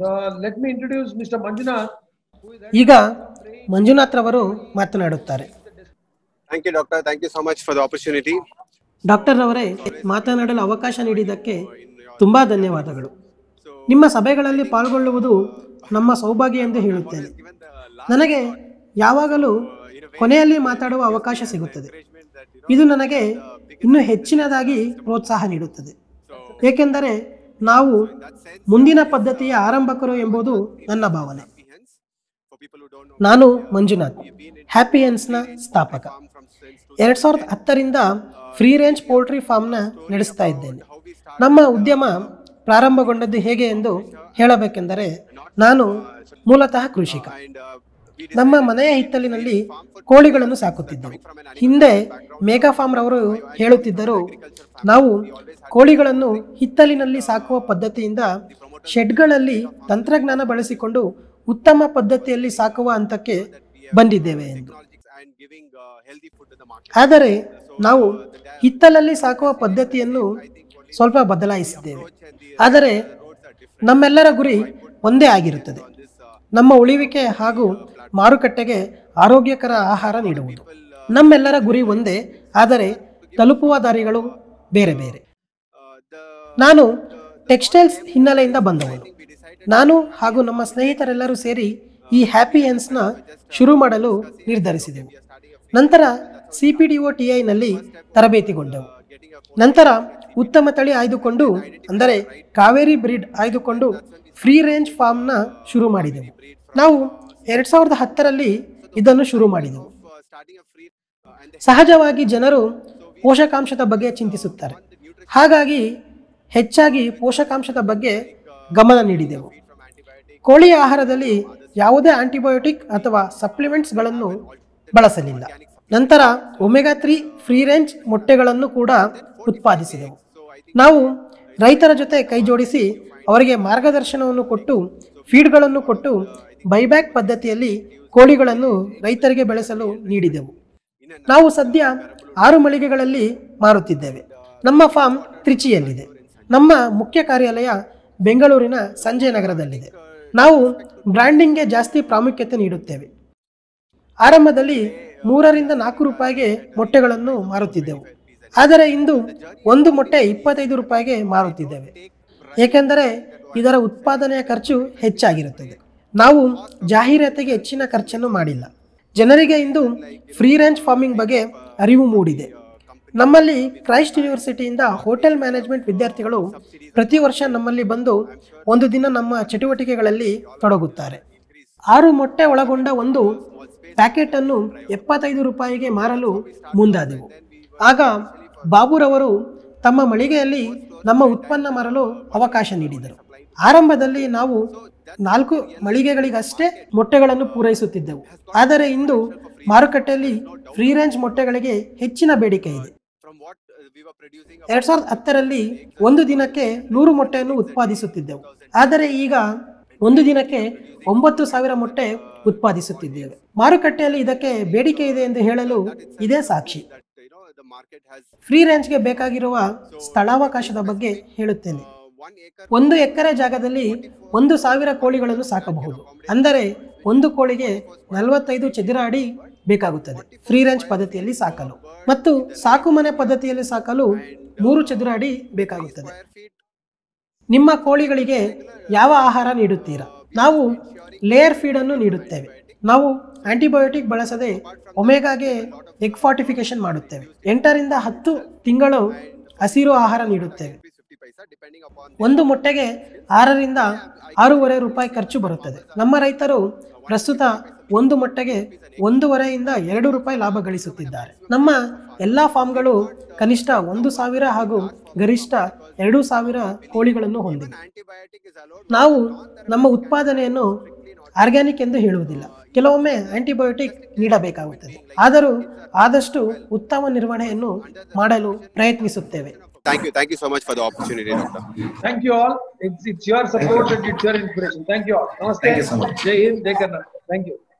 Uh, let me introduce Mr. Manjunath. who is ಈಗ ಮಂಜುನಾಥ್ ರವರು ಮಾತನಾಡುತ್ತಾರೆ Thank you, doctor. Thank you so much for the opportunity. Doctor ರವರೇ ಮಾತನಾಡಲು ಅವಕಾಶ ನೀಡಿದ್ದಕ್ಕೆ ತುಂಬಾ ಧನ್ಯವಾದಗಳು ನಿಮ್ಮ ಸಭೆಗಳಲ್ಲಿ ಪಾಲ್ಗೊಳ್ಳುವುದು ನಮ್ಮ ಸೌಭಾಗ್ಯ ಎಂದು ಹೇಳುತ್ತೇನೆ ನನಗೆ ಯಾವಾಗಲೂ ಕೊನೆಯಲ್ಲಿ ಮಾತಾಡುವ ಅವಕಾಶ ಸಿಗುತ್ತದೆ ಇದು ನನಗೆ ಇನ್ನೂ ಹೆಚ್ಚಿನದಾಗಿ ಪ್ರೋತ್ಸಾಹ ನೀಡುತ್ತದೆ ಏಕೆಂದರೆ ನಾವು ಮುಂದಿನ ಪದ್ಧತಿಯ ಆರಂಭಕರು ಎಂಬುದು ನನ್ನ ಭಾವನೆ For people who don't know, ನಾನು ಮಂಜುನಾಥ್ ಹ್ಯಾಪಿ ಹೆನ್ಸ್ನ ಸ್ಥಾಪಕ ಎರಡ್ ಸಾವಿರದ ಹತ್ತರಿಂದ ಫ್ರೀ ರೇಂಜ್ ಪೋಲ್ಟ್ರಿ ಫಾರ್ಮ್ನ ನಡೆಸ್ತಾ ಇದ್ದೇನೆ ನಮ್ಮ ಉದ್ಯಮ ಪ್ರಾರಂಭಗೊಂಡದ್ದು ಹೇಗೆ ಎಂದು ಹೇಳಬೇಕೆಂದರೆ ನಾನು ಮೂಲತಃ ಕೃಷಿಕ and uh, we ನಮ್ಮ ಮನೆಯ ಹಿತ್ತಲಿನಲ್ಲಿ ಕೋಳಿಗಳನ್ನು ಸಾಕುತ್ತಿದ್ದೆವು ಹಿಂದೆ ಮೇಘಾ ಫಾರ್ಮ್ ರವರು ಹೇಳುತ್ತಿದ್ದರು ನಾವು ಕೋಳಿಗಳನ್ನು ಹಿತ್ತಲಿನಲ್ಲಿ ಸಾಕುವ ಪದ್ಧತಿಯಿಂದ ಶೆಡ್ಗಳಲ್ಲಿ ತಂತ್ರಜ್ಞಾನ ಬಳಸಿಕೊಂಡು ಉತ್ತಮ ಪದ್ಧತಿಯಲ್ಲಿ ಸಾಕುವ ಹಂತಕ್ಕೆ ಬಂದಿದ್ದೇವೆ ಎಂದು and giving uh, healthy food to the market. ಆದರೆ ನಾವು ಹಿತ್ತಲಲ್ಲಿ ಸಾಕುವ ಪದ್ಧತಿಯನ್ನು ಸ್ವಲ್ಪ ಬದಲಾಯಿಸಿದ್ದೇವೆ ಆದರೆ ನಮ್ಮೆಲ್ಲರ ಗುರಿ ಒಂದೇ ಆಗಿರುತ್ತದೆ ನಮ್ಮ ಉಳಿವಿಕೆ ಹಾಗೂ ಮಾರುಕಟ್ಟೆಗೆ ಆರೋಗ್ಯಕರ ಆಹಾರ ನೀಡುವುದು ನಮ್ಮೆಲ್ಲರ ಗುರಿ ಒಂದೇ ಆದರೆ ತಲುಪುವ ದಾರಿಗಳು ಬೇರೆ ಬೇರೆ Uh, the ನಾನು ಟೆಕ್ಸ್ಟೈಲ್ಸ್ ಹಿನ್ನೆಲೆಯಿಂದ ಬಂದವನು ನಾನು ಹಾಗೂ ನಮ್ಮ ಸ್ನೇಹಿತರೆಲ್ಲರೂ ಸೇರಿ ಈ ಹ್ಯಾಪಿ ಹೆನ್ಸ್ನ ಶುರು ಮಾಡಲು ನಿರ್ಧರಿಸಿದೆವು ನಂತರ C P D O T ಐನಲ್ಲಿ ತರಬೇತಿಗೊಂಡೆವು ನಂತರ ಉತ್ತಮ ತಳಿ ಆಯ್ದುಕೊಂಡು ಅಂದರೆ ಕಾವೇರಿ ಬ್ರೀಡ್ ಆಯ್ದುಕೊಂಡು ಫ್ರೀ ರೇಂಜ್ ಫಾರ್ಮ್ನ ಶುರು ಮಾಡಿದೆವು ನಾವು ಎರಡು ಸಾವಿರದ ಹತ್ತರಲ್ಲಿ ಇದನ್ನು ಶುರು ಮಾಡಿದೆವು uh, starting a free uh, and ಸಹಜವಾಗಿ ಜನರು ಪೋಷಕಾಂಶದ ಬಗ್ಗೆ ಚಿಂತಿಸುತ್ತಾರೆ ಹಾಗಾಗಿ ಹೆಚ್ಚಾಗಿ ಪೋಷಕಾಂಶದ ಬಗ್ಗೆ ಗಮನ ನೀಡಿದೆವು ಕೋಳಿ ಆಹಾರದಲ್ಲಿ ಯಾವುದೇ ಆಂಟಿಬಯೋಟಿಕ್ ಅಥವಾ ಸಪ್ಲಿಮೆಂಟ್ಸ್ಗಳನ್ನು ಬಳಸಲಿಲ್ಲ ನಂತರ ಒಮೆಗಾ ತ್ರೀ ಫ್ರೀ ರೇಂಜ್ ಮೊಟ್ಟೆಗಳನ್ನು ಕೂಡ ಉತ್ಪಾದಿಸಿದೆವು ನಾವು ರೈತರ ಜೊತೆ ಕೈ ಜೋಡಿಸಿ ಅವರಿಗೆ ಮಾರ್ಗದರ್ಶನವನ್ನು ಕೊಟ್ಟು ಫೀಡ್ಗಳನ್ನು ಕೊಟ್ಟು ಬೈಬ್ಯಾಕ್ ಪದ್ಧತಿಯಲ್ಲಿ ಕೋಳಿಗಳನ್ನು ರೈತರಿಗೆ ಬೆಳೆಸಲು ನೀಡಿದೆವು ನಾವು ಸದ್ಯ ಆರು ಮಳಿಗೆಗಳಲ್ಲಿ ಮಾರುತ್ತಿದ್ದೇವೆ ನಮ್ಮ ಫಾರ್ಮ್ ತ್ರಿಚಿಯಲ್ಲಿದೆ ನಮ್ಮ ಮುಖ್ಯ ಕಾರ್ಯಾಲಯ ಬೆಂಗಳೂರಿನ ಸಂಜಯ್ ನಗರದಲ್ಲಿದೆ ನಾವು ಬ್ರ್ಯಾಂಡಿಂಗ್ಗೆ ಜಾಸ್ತಿ ಪ್ರಾಮುಖ್ಯತೆ ನೀಡುತ್ತೇವೆ ಆರಂಭದಲ್ಲಿ ಮೂರರಿಂದ ನಾಲ್ಕು ರೂಪಾಯಿಗೆ ಮೊಟ್ಟೆಗಳನ್ನು ಮಾರುತ್ತಿದ್ದೆವು ಆದರೆ ಇಂದು ಒಂದು ಮೊಟ್ಟೆ ಇಪ್ಪತ್ತೈದು ರೂಪಾಯಿಗೆ ಮಾರುತ್ತಿದ್ದೇವೆ ಏಕೆಂದರೆ ಇದರ ಉತ್ಪಾದನೆಯ ಖರ್ಚು ಹೆಚ್ಚಾಗಿರುತ್ತದೆ ನಾವು ಜಾಹೀರಾತಿಗೆ ಹೆಚ್ಚಿನ ಖರ್ಚನ್ನು ಮಾಡಿಲ್ಲ ಜನರಿಗೆ ಇಂದು ಫ್ರೀ ರೇಂಜ್ ಫಾರ್ಮಿಂಗ್ ಬಗ್ಗೆ ಅರಿವು ಮೂಡಿದೆ ನಮ್ಮಲ್ಲಿ ಕ್ರೈಸ್ಟ್ ಯೂನಿವರ್ಸಿಟಿಯಿಂದ ಹೋಟೆಲ್ ಮ್ಯಾನೇಜ್ಮೆಂಟ್ ವಿದ್ಯಾರ್ಥಿಗಳು ಪ್ರತಿ ವರ್ಷ ನಮ್ಮಲ್ಲಿ ಬಂದು ಒಂದು ದಿನ ನಮ್ಮ ಚಟುವಟಿಕೆಗಳಲ್ಲಿ ತೊಡಗುತ್ತಾರೆ ಆರು ಮೊಟ್ಟೆ ಒಳಗೊಂಡ ಒಂದು ಪ್ಯಾಕೆಟ್ ಅನ್ನು ಎಪ್ಪತ್ತೈದು ರೂಪಾಯಿಗೆ ಮಾರಲು ಮುಂದಾದೆವು ಆಗ ಬಾಬುರವರು ತಮ್ಮ ಮಳಿಗೆಯಲ್ಲಿ ನಮ್ಮ ಉತ್ಪನ್ನ ಮಾರಲು ಅವಕಾಶ ನೀಡಿದರು ಆರಂಭದಲ್ಲಿ ನಾವು ನಾಲ್ಕು ಮಳಿಗೆಗಳಿಗಷ್ಟೇ ಮೊಟ್ಟೆಗಳನ್ನು ಪೂರೈಸುತ್ತಿದ್ದೆವು ಆದರೆ ಇಂದು ಮಾರುಕಟ್ಟೆಯಲ್ಲಿ ಫ್ರೀ ರೇಂಜ್ ಮೊಟ್ಟೆಗಳಿಗೆ ಹೆಚ್ಚಿನ ಬೇಡಿಕೆ ಇದೆ from what uh, we were producing ಎರಡ್ ಸಾವಿರದ ಹತ್ತರಲ್ಲಿ ಒಂದು ದಿನಕ್ಕೆ ನೂರು ಮೊಟ್ಟೆಯನ್ನು ಉತ್ಪಾದಿಸುತ್ತಿದ್ದೆವು ಆದರೆ ಈಗ ಒಂದು ದಿನಕ್ಕೆ ಒಂಬತ್ತು ಸಾವಿರ ಮೊಟ್ಟೆ ಉತ್ಪಾದಿಸುತ್ತಿದ್ದೇವೆ ಮಾರುಕಟ್ಟೆಯಲ್ಲಿ ಇದಕ್ಕೆ ಬೇಡಿಕೆ ಇದೆ ಎಂದು ಹೇಳಲು ಇದೇ ಸಾಕ್ಷಿ that you know the market has free ರೇಂಜ್ಗೆ ಬೇಕಾಗಿರುವ ಸ್ಥಳಾವಕಾಶದ ಬಗ್ಗೆ ಹೇಳುತ್ತೇನೆ uh, one acre ಒಂದು ಎಕರೆ ಜಾಗದಲ್ಲಿ ಒಂದು ಸಾವಿರ ಕೋಳಿಗಳನ್ನು ಸಾಕಬಹುದು ಅಂದರೆ ಒಂದು ಕೋಳಿಗೆ ನಲವತ್ತೈದು ಚದರ ಅಡಿ ಬೇಕಾಗುತ್ತದೆ ಫ್ರೀ ರೇಂಜ್ ಪದ್ಧತಿಯಲ್ಲಿ ಸಾಕಲು ಮತ್ತು ಸಾಕುಮನೆ ಪದ್ಧತಿಯಲ್ಲಿ ಸಾಕಲು ಮೂರು ಚದುರ ಅಡಿ ಬೇಕಾಗುತ್ತದೆ square feet ನಿಮ್ಮ ಕೋಳಿಗಳಿಗೆ ಯಾವ ಆಹಾರ ನೀಡುತ್ತೀರಾ ನಾವು ಲೇಯರ್ ಫೀಡ್ ಅನ್ನು ನೀಡುತ್ತೇವೆ ನಾವು ಆಂಟಿಬಯೋಟಿಕ್ ಬಳಸದೆ ಒಮೆಗಾಗೆ ಎಗ್ ಫಾರ್ಟಿಫಿಕೇಶನ್ ಮಾಡುತ್ತೇವೆ ಎಂಟರಿಂದ ಹತ್ತು ತಿಂಗಳು ಹಸಿರು ಆಹಾರ ನೀಡುತ್ತೇವೆ rupees 50 paisa depending upon ಒಂದು ಮೊಟ್ಟೆಗೆ ಆರರಿಂದ ಆರೂವರೆ ರೂಪಾಯಿ ಖರ್ಚು ಬರುತ್ತದೆ ನಮ್ಮ ರೈತರು ಪ್ರಸ್ತುತ ಒಂದು ಮೊಟ್ಟೆಗೆ ಒಂದೂವರೆಯಿಂದ ಎರಡು ರೂಪಾಯಿ ಲಾಭ ಗಳಿಸುತ್ತಿದ್ದಾರೆ ನಮ್ಮ ಎಲ್ಲ ಫಾರ್ಮ್ಗಳು ಕನಿಷ್ಠ ಒಂದು ಸಾವಿರ ಹಾಗೂ ಗರಿಷ್ಠ ಎರಡು ಸಾವಿರ ಕೋಳಿಗಳನ್ನು ಹೊಂದಿವೆ antibiotic is allowed ನಾವು ನಮ್ಮ ಉತ್ಪಾದನೆಯನ್ನು ಆರ್ಗ್ಯಾನಿಕ್ ಎಂದು ಹೇಳುವುದಿಲ್ಲ ಕೆಲವೊಮ್ಮೆ ಆಂಟಿಬಯೋಟಿಕ್ ನೀಡಬೇಕಾಗುತ್ತದೆ ಆದರೂ ಆದಷ್ಟು ಉತ್ತಮ ನಿರ್ವಹಣೆಯನ್ನು ಮಾಡಲು ಪ್ರಯತ್ನಿಸುತ್ತೇವೆ thank you thank you so much for the opportunity doctor Thank you all. It's, it's your support and it's your inspiration. Thank you all. Namaste. Thank you so much. Jai Hind, Jai Karnataka. Thank you.